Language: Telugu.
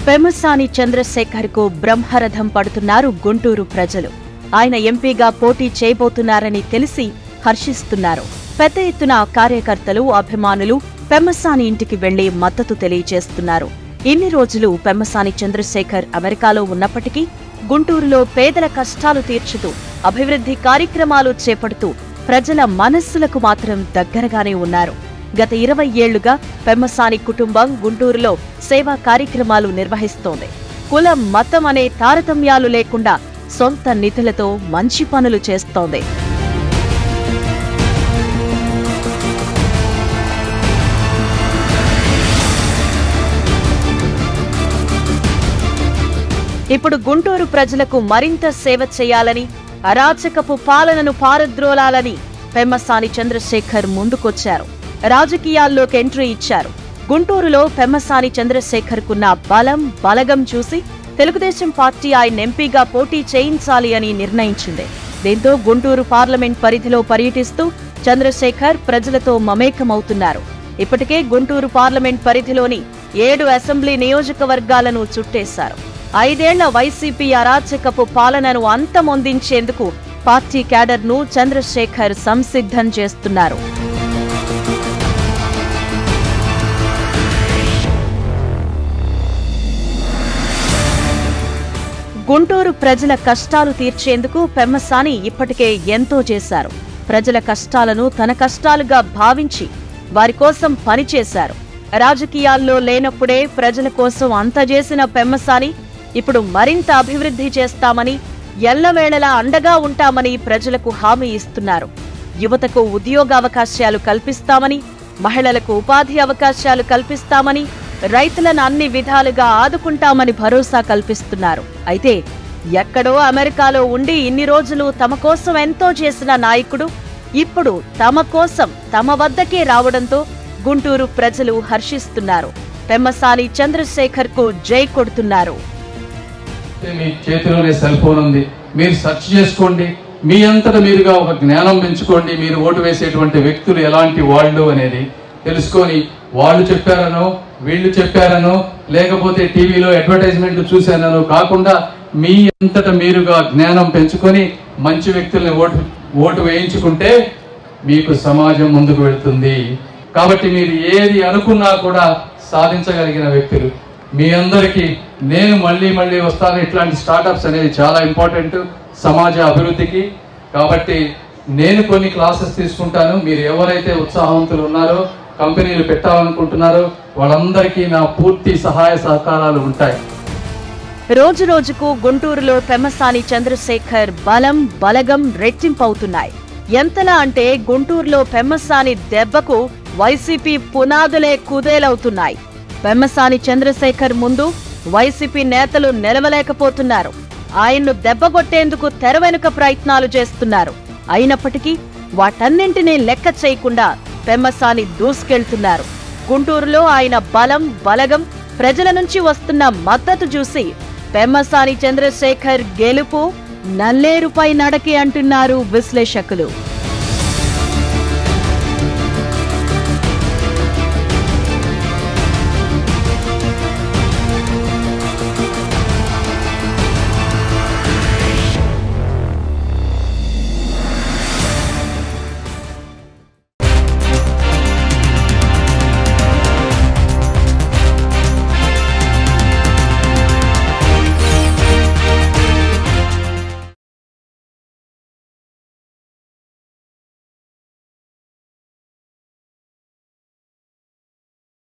పెమ్మసాని చంద్రశేఖర్ కు బ్రహ్మరథం పడుతున్నారు గుంటూరు ప్రజలు ఆయన ఎంపీగా పోటీ చేయబోతున్నారని తెలిసి హర్షిస్తున్నారు పెద్ద ఎత్తున కార్యకర్తలు అభిమానులు పెమ్మసాని ఇంటికి వెళ్లి మద్దతు తెలియజేస్తున్నారు ఇన్ని రోజులు పెమ్మసాని చంద్రశేఖర్ అమెరికాలో ఉన్నప్పటికీ గుంటూరులో పేదల కష్టాలు తీర్చుతూ అభివృద్ధి కార్యక్రమాలు చేపడుతూ ప్రజల మనస్సులకు మాత్రం దగ్గరగానే ఉన్నారు గత ఇరవై ఏళ్లుగా పెమ్మసాని కుటుంబం గుంటూరులో సేవా కార్యక్రమాలు నిర్వహిస్తోంది కులం మతం అనే తారతమ్యాలు లేకుండా సొంత నిధులతో మంచి పనులు చేస్తోంది ఇప్పుడు గుంటూరు ప్రజలకు మరింత సేవ చేయాలని అరాచకపు పాలనను పారద్రోలాలని పెమ్మసాని చంద్రశేఖర్ ముందుకొచ్చారు రాజకీయాల్లోకి ఎంట్రీ ఇచ్చారు గుంటూరులో పెమ్మసాని చంద్రశేఖర్ కున్న బలం బలగం చూసి తెలుగుదేశం పార్టీ ఆయన ఎంపీగా పోటీ చేయించాలి అని నిర్ణయించింది దీంతో గుంటూరు పార్లమెంట్ పరిధిలో పర్యటిస్తూ చంద్రశేఖర్ ప్రజలతో మమేకమవుతున్నారు ఇప్పటికే గుంటూరు పార్లమెంట్ పరిధిలోని ఏడు అసెంబ్లీ నియోజకవర్గాలను చుట్టేశారు ఐదేళ్ల వైసీపీ అరాచకపు పాలనను అంతమొందించేందుకు పార్టీ క్యాడర్ను చంద్రశేఖర్ సంసిద్ధం చేస్తున్నారు గుంటూరు ప్రజల కష్టాలు తీర్చేందుకు పెమ్మసాని ఇప్పటికే ఎంతో చేశారు ప్రజల కష్టాలను తన కష్టాలుగా భావించి వారి కోసం పనిచేశారు రాజకీయాల్లో లేనప్పుడే ప్రజల కోసం అంత చేసిన పెమ్మసాని ఇప్పుడు మరింత అభివృద్ధి చేస్తామని ఎల్లవేళలా అండగా ఉంటామని ప్రజలకు హామీ ఇస్తున్నారు యువతకు ఉద్యోగావకాశాలు కల్పిస్తామని మహిళలకు ఉపాధి అవకాశాలు కల్పిస్తామని రైతులను అన్ని విధాలుగా ఆదుకుంటామని భరోసా కల్పిస్తున్నారు అయితే ఎక్కడో అమెరికాలో ఉండి ఇన్ని రోజులు తమ కోసం ఎంతో చేసిన నాయకుడు ఇప్పుడు తమ కోసం తమ వద్దకే రావడంతో గుంటూరు ప్రజలు హర్షిస్తున్నారు పెమ్మసాని చంద్రశేఖర్ కు జై కొడుతున్నారు మీ చేతిలోనే సెల్ ఫోన్ ఉంది మీరు సెర్చ్ చేసుకోండి మీ అంతటా మీరుగా ఒక జ్ఞానం పెంచుకోండి మీరు ఓటు వేసేటువంటి వ్యక్తులు ఎలాంటి వాళ్ళు అనేది తెలుసుకొని వాళ్ళు చెప్పారనో వీళ్ళు చెప్పారనో లేకపోతే టీవీలో అడ్వర్టైజ్మెంట్ చూశానో కాకుండా మీ అంతటా మీరుగా జ్ఞానం పెంచుకొని మంచి వ్యక్తుల్ని ఓటు ఓటు వేయించుకుంటే మీకు సమాజం ముందుకు వెళ్తుంది కాబట్టి మీరు ఏది అనుకున్నా కూడా సాధించగలిగిన వ్యక్తులు మీ అందరికీ నేను మళ్ళీ మళ్ళీ వస్తాను ఇట్లాంటి స్టార్టప్స్ అనేది చాలా ఇంపార్టెంట్ సమాజ అభివృద్ధికి కాబట్టి నేను కొన్ని క్లాసెస్ తీసుకుంటాను మీరు ఎవరైతే ఉత్సాహవంతులు ఉన్నారో కంపెనీలు పెట్టాలనుకుంటున్నారో వాళ్ళందరికీ నా పూర్తి సహాయ సహకారాలు ఉంటాయి రోజు రోజుకు గుంటూరులో పెమ్మసాని చంద్రశేఖర్ బలం బలగం రెట్టింపవుతున్నాయి ఎంతలా అంటే గుంటూరులో పెమ్మసాని దెబ్బకు వైసీపీ పునాదులే కుదేలవుతున్నాయి పెమ్మసాని చంద్రశేఖర్ ముందు వైసీపీ నేతలు నిలవలేకపోతున్నారు ఆయన్ను దెబ్బగొట్టేందుకు తెర వెనుక ప్రయత్నాలు చేస్తున్నారు అయినప్పటికీ వాటన్నింటినీ లెక్క చేయకుండా పెమ్మసాని దూసుకెళ్తున్నారు గుంటూరులో ఆయన బలం బలగం ప్రజల నుంచి వస్తున్న మద్దతు చూసి పెమ్మసాని చంద్రశేఖర్ గెలుపు నల్లేరుపై నడకి అంటున్నారు విశ్లేషకులు